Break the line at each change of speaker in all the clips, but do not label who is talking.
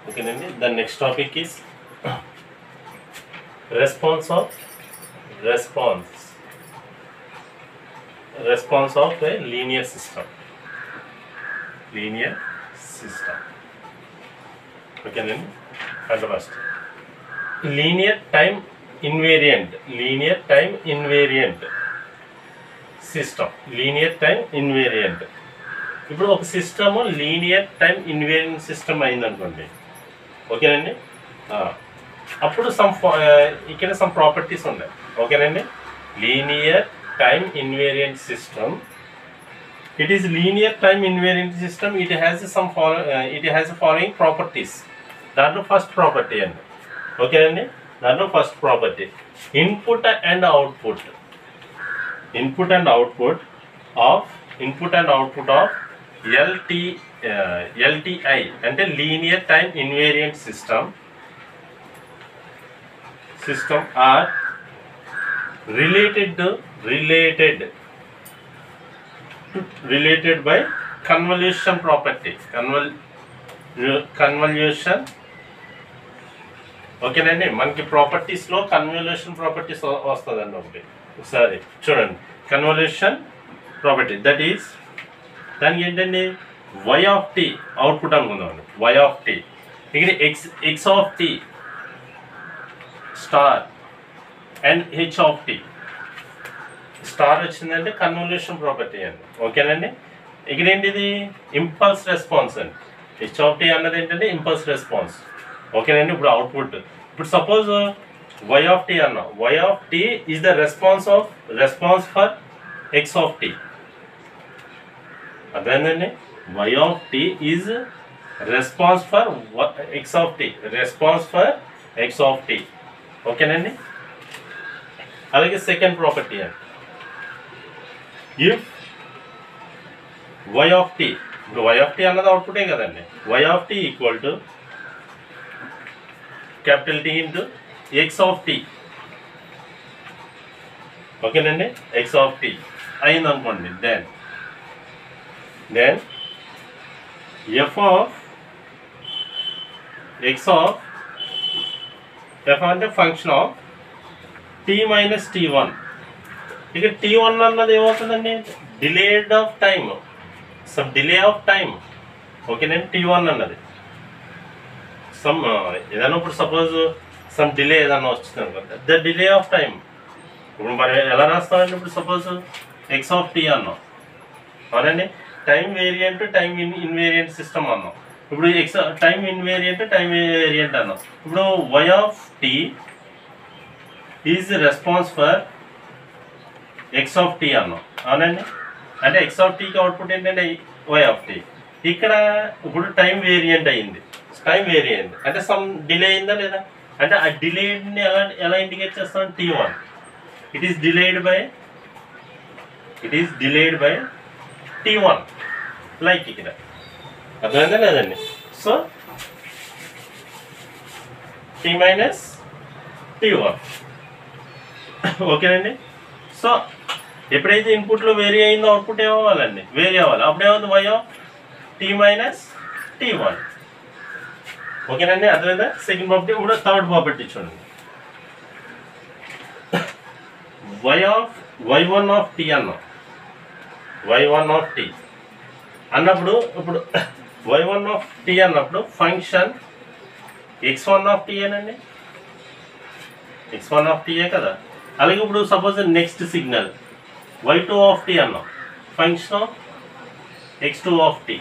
ఓకేనండి the next topic is response of response response of a linear system linear system ఓకేనండి అంటే first linear time invariant linear time invariant system linear time invariant ఇప్పుడు ఒక system linear time invariant system అయిందనుకోండి ఓకేనండి ఆ, అప్పుడు some ఇక్కడ some properties ఉన్నాయి ఓకేనండి linear time invariant system it is linear time invariant system it has some follow, uh, it has following properties దాంట్లో ఫస్ట్ ప్రాపర్టీ అండి ఓకే అండి దాంట్లో first property input and output input and output of input and output of LT LTI అంటే linear time invariant system system are related related related by convolution property convol convolution ఓకేనండి మనకి ప్రాపర్టీస్లో convolution properties వస్తుందండి ఒకటి ఒకసారి చూడండి convolution property that is దానికి ఏంటండి y of t output అనుకుందామండి వై ఆఫ్ టీ ఇక్కడ x x of t star and h of t star వచ్చిందంటే కన్వల్యూషన్ ప్రాపర్టీ అండి ఓకేనండి ఇక్కడ ఏంటిది ఇంపల్స్ రెస్పాన్స్ అండి హెచ్ ఆఫ్ టీ అన్నది ఏంటంటే ఇంపల్స్ రెస్పాన్స్ ఓకేనండి ఇప్పుడు అవుట్పుట్ ఇప్పుడు సపోజ్ వై ఆఫ్ టీ అన్నాం y of t is the response of response for x of t అర్థమైందండి y of t is response for x of tea response for x of t ఓకేనండి అలాగే second property అండి if y of t ఇప్పుడు y of t అన్నది అవుట్పుటే కదండి y of t equal to capital t into x of t ఓకేనండి x of t అయింది అనుకోండి then then f of x of f అంటే function of t minus t one ఇక t one అన్నది ఏమవుతుందండి delayed of time some delay of time ఓకేనండి t one అన్నది some ఏదైనా ఇప్పుడు సపోజ్ సమ్ డిలే ఏదైనా వచ్చింది అనుకోండి ద డిలే ఆఫ్ టైం ఇప్పుడు మరి ఎలా రాస్తామంటే ఇప్పుడు సపోజ్ ఎక్స్ ఆఫ్ టీ అన్నాం అవునండి time variant time in invariant system అన్నాం ఇప్పుడు x time invariant time variant అన్నాం ఇప్పుడు y of t is response for x of t అన్నాం అవునండి అంటే ఎక్స్ ఆఫ్ టీకి అవుట్పుట్ ఏంటంటే వై ఆఫ్ టీ ఇక్కడ ఇప్పుడు టైం వేరియంట్ అయింది టైం వేరియంట్ అంటే సమ్ డిలే అయిందా లేదా అంటే ఆ డిలేడ్ని ఎలా ఎలా ఇండికేట్ చేస్తాం t one it is delayed by it is delayed by t one like ఇక్కడ అర్థమైందా లేదండి so t minus t one ఓకేనండి సో ఎప్పుడైతే ఇన్పుట్లో వేరీ అయిందో అవుట్పుట్ ఏమవ్వాలండి వేరీ అవ్వాలి అప్పుడు ఏమవుతుంది y of t minus t one ఓకేనండి అర్థమైందా సెకండ్ ప్రాపర్టీ ఇప్పుడు థర్డ్ ప్రాపర్టీ చూడండి y of y one of t అన్నాం వై వన్ ఆఫ్ టీ అన్నప్పుడు ఇప్పుడు వై వన్ ఆఫ్ టీ అన్నప్పుడు function x one of t ఏనండి ఎక్స్ వన్ ఆఫ్ టీయే కదా అలాగే ఇప్పుడు suppose next signal y two of t అన్నాం function of x two of t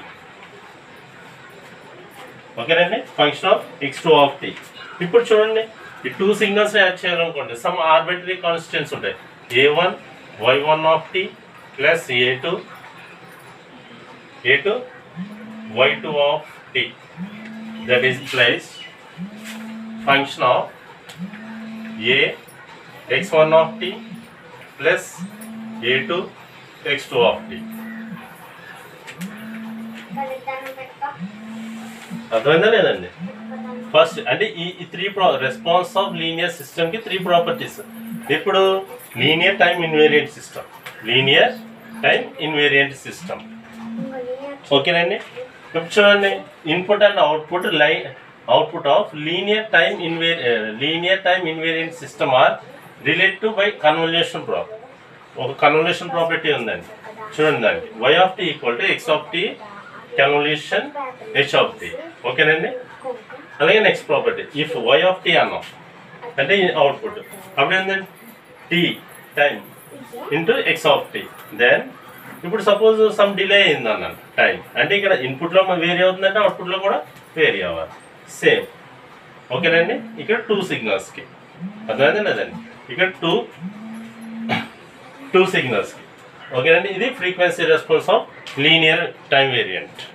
ఓకేనండి function of x two of t ఇప్పుడు చూడండి ఈ టూ సిగ్నల్స్ యాడ్ చేయాలనుకోండి సమ్ ఆర్బిటరీ కాన్స్టెంట్స్ ఉంటాయి a one y one of t plus a two a two y two of t that is plus function of a x1 of t plus a2 x2 of t అర్థమైందా లేదండి first అంటే ఈ ఈ three ప్రా response of linear సిస్టమ్కి three properties ఇప్పుడు linear time invariant system linear time invariant system ఓకేనండి ఇప్పుడు చూడండి input and output line output of linear time ఇన్వే linear time invariant system are relate to by convolution ప్రాపర్ ఒక convolution property ఉందండి చూడండి దానికి y of t equal to x of t convolution h of t ఓకేనండి అలాగే next property if y of t అన్నాం అంటే అవుట్పుట్ అప్పుడు ఏంటంటే t time into x of t then ఇప్పుడు సపోజ్ సమ్ డిలే అయింది అన్నాను టైం అంటే ఇక్కడ ఇన్పుట్లో వేరీ అవుతుందంటే అవుట్పుట్లో కూడా వేరీ అవ్వాలి సేమ్ ఓకేనండి ఇక్కడ టూ సిగ్నల్స్కి అర్థమైంది లేదండి ఇక్కడ టూ టూ సిగ్నల్స్కి ఓకేనండి ఇది frequency response of linear time variant